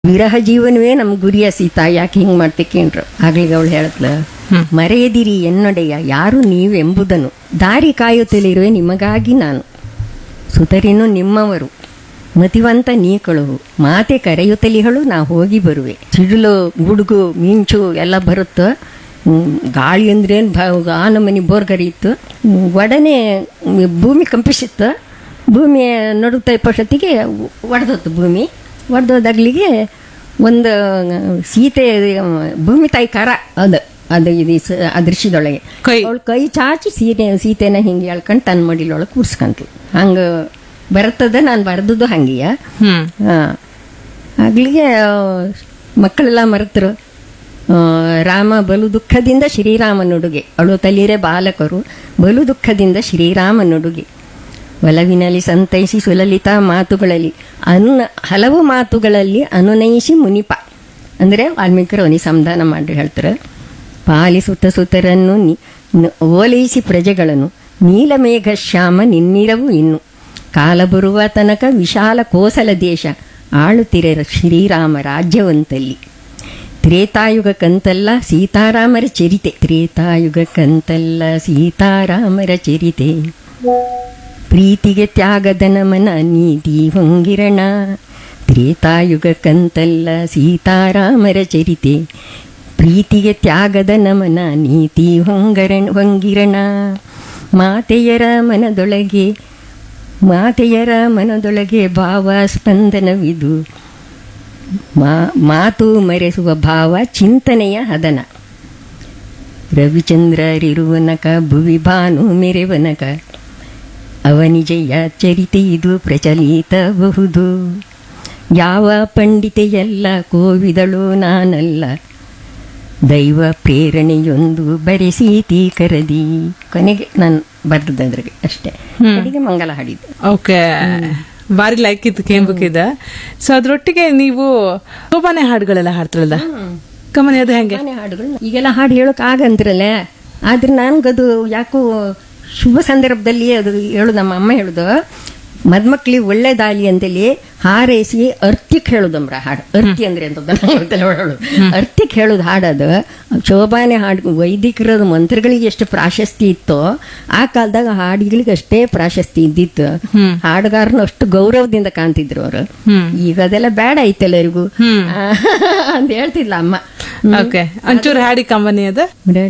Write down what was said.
ವಿರಹ ಜೀವನವೇ ನಮ್ ಗುರಿಯ ಸೀತಾ ಯಾಕೆ ಹಿಂಗ್ ಮಾಡ್ತಿಕೇನ್ರು ಆಗ್ಲಿಗೆ ಅವಳು ಹೇಳತ್ಲ ಮರೆಯದಿರಿ ಎನ್ನೊಡೆಯ ಯಾರು ನೀವೆಂಬುದನ್ನು ದಾರಿ ಕಾಯುತ್ತಲಿರುವೆ ನಿಮಗಾಗಿ ನಾನು ಸುತರಿನು ನಿಮ್ಮವರು ಮತಿವಂತ ನೀ ಕಳುವು ಮಾತೆ ಕರೆಯುತ್ತಲಿಗಳು ನಾ ಹೋಗಿ ಬರುವೆ ಸಿಡಿಲು ಗುಡುಗು ಮಿಂಚು ಎಲ್ಲ ಬರುತ್ತ ಹ್ಮ್, ಗಾಳಿ ಅಂದ್ರೇನು ಭ ಆ ನಮನಿ ಬೋರ್ ಕರೆಯಿತ್ತು ಹ್ಮ್, ಒಡನೆ ಭೂಮಿ ಕಂಪಿಸಿತ್ತು ಭೂಮಿ ನಡುತ್ತಾ ಪಕ್ಷತಿಗೆ ಒಡೆದೋತು ಭೂಮಿ ಒಡೆದೋದಾಗ್ಲಿಗೆ ಒಂದು ಸೀತೆ ಭೂಮಿ ತಾಯಿ ಕರ ಅದು ಅದು ಇದು ಸ- ಆ ದೃಶ್ಯದೊಳಗೆ ಕೈ. ಅವಳು ಕೈ ಚಾಚಿ ಸೀರೆ ಸೀತೆನ ಹಿಂಗೆ ಎಳ್ಕೊಂಡು ತನ್ನ ಮಡಿಲೊಳಗೆ ಕೂರ್ಸ್ಕಂತು ಹಂಗ ಬರ್ತದ ನಾನು ಬರ್ದದ್ದು ಹಂಗೆಯ ಹ್ಮ್ ಹಾ ಆಗ್ಲಿಗೆ ಆ, ಮಕ್ಕಳೆಲ್ಲ ಮರೆತರು ಆ, ರಾಮ ಬಲು ದುಃಖದಿಂದ ಶ್ರೀರಾಮನುಡುಗೆ ಅಳು ತಲಿರೆ ಬಾಲಕರು ಬಲು ದುಃಖದಿಂದ ಶ್ರೀರಾಮನುಡುಗೆ ಒಲವಿನಲ್ಲಿ ಸಂತೈಸಿ ಸುಲಲಿತ ಮಾತುಗಳಲ್ಲಿ ಅನು ಹಲವು ಮಾತುಗಳಲ್ಲಿ ಅನುನಯಿಸಿ ಮುನಿಪ ಅಂದರೆ ವಾಲ್ಮೀಕಿರು ಅವನಿಗೆ ಸಂಧಾನ ಮಾಡಿ ಹೇಳ್ತಾರೆ ಪಾಲಿಸುತ್ತ ಸುತರನ್ನು ನಿ- ನ- ಓಲೈಸಿ ಪ್ರಜೆಗಳನ್ನು ನೀಲಮೇಘ ಶ್ಯಾಮ ನಿನ್ನಿರವು ಇನ್ನು ಕಾಲ ಬರುವ ತನಕ ವಿಶಾಲ ಕೋಸಲ ದೇಶ ಆಳುತ್ತಿರೆ ಶ್ರೀರಾಮ ರಾಜ್ಯವಂತಲ್ಲಿ ತ್ರೇತಾಯುಗ ಕಂತಲ್ಲ ಸೀತಾರಾಮರ ಚರಿತೆ ತ್ರೇತಾಯುಗ ಕಂತಲ್ಲ ಸೀತಾರಾಮರ ಚರಿತೆ ಪ್ರೀತಿಗೆ ತ್ಯಾಗದ ನಮನ ನೀತಿ ಹೊಂಗಿರಣ ತ್ರೇತಾಯುಗ ಕಂತಲ್ಲ ಸೀತಾರಾಮರ ಚರಿತೆ ಪ್ರೀತಿಗೆ ತ್ಯಾಗದ ನಮನ ನೀತಿ ಹೊಂಗರಣ ಹೊಂಗಿರಣ ಮಾತೆಯರ ಮನದೊಳಗೆ ಮಾತೆಯರ ಮನದೊಳಗೆ ಭಾವ ಸ್ಪಂದನವಿದು ಮಾ ಮಾತು ಮರೆಸುವ ಭಾವ ಚಿಂತನೆಯ ಹದನ ರವಿಚಂದ್ರರಿರುವನಕ ಭುವಿ ಭಾನು ಮೆರೆವನಕ ಅವನಿಜಯ ಚರಿತೆ ಇದು ಪ್ರಚಲಿತಬಹುದು ಯಾವ ಪಂಡಿತೆಯಲ್ಲ ಕೋವಿದಳು ನಾನಲ್ಲ ದೈವ ಪ್ರೇರಣೆಯೊಂದು ಬರೆಸೀತಿ ಕರದಿ ಕೊನೆಗೆ ನಾನು ಬರ್ದದ್ರಿಗೆ ಅಷ್ಟೇ ಕಡೆಗೆ ಮಂಗಲ ಹಾಡಿದ್ದು ಓಕೆ ಬಾರಿ ಲೈಕ್ ಇತ್ತು ಕೇಂಬುಕಿದ ಸೊ ಅದ್ರೊಟ್ಟಿಗೆ ನೀವು ಶೋಭಾನೆ ಹಾಡುಗಳೆಲ್ಲ ಹಾಡ್ತಾರಲ್ಲ ಕಮನಿ ಅದು ಹೆಂಗೆ ಮನೆ ಹಾಡುಗಳು ಈಗೆಲ್ಲ ಹಾಡು ಹೇಳೋಕೆ ಆಗಂದ್ರಲ್ಲ ಆದ್ರೆ ನನ್ಗದು ಯಾಕೋ ಶುಭ ಸಂದರ್ಭದಲ್ಲಿ ಅದು ಹೇಳು ನಮ್ಮ ಅಮ್ಮ ಹೇಳುದು ಮದ್ಮಕ್ಳಿಗೆ ಒಳ್ಳೇದಾಲಿ ಅಂತೇಳಿ ಹಾರೈಸಿ ಅರ್ತಿಕ್ ಹೇಳುದಮ್ರ ಹಾಡು ಅರ್ತಿ ಅಂದ್ರೆ ಅಂತ ಹೇಳು ಅರ್ತಿಕ್ ಹೇಳುದು ಹಾಡದು ಶೋಭಾನೆ ಹಾಡು ವೈದಿಕರ ಮಂತ್ರಗಳಿಗೆ ಎಷ್ಟು ಪ್ರಾಶಸ್ತಿ ಇತ್ತೋ ಆ ಕಾಲದಾಗ ಹಾಡುಗಳಿಗೆ ಅಷ್ಟೇ ಪ್ರಾಶಸ್ತಿ ಇದ್ದಿತ್ತು ಹಾಡುಗಾರನು ಅಷ್ಟು ಗೌರವದಿಂದ ಕಾಣ್ತಿದ್ರು ಅವರು ಈಗ ಅದೆಲ್ಲ ಬೇಡ ಐತೆ ಎಲ್ಲರಿಗೂ ಅಂತ ಹೇಳ್ತಿದ್ಲ ಅಮ್ಮ ಓಕೆ ಒಂಚೂರು ಹಾಡಿ ಕಂಬನಿ ಅದ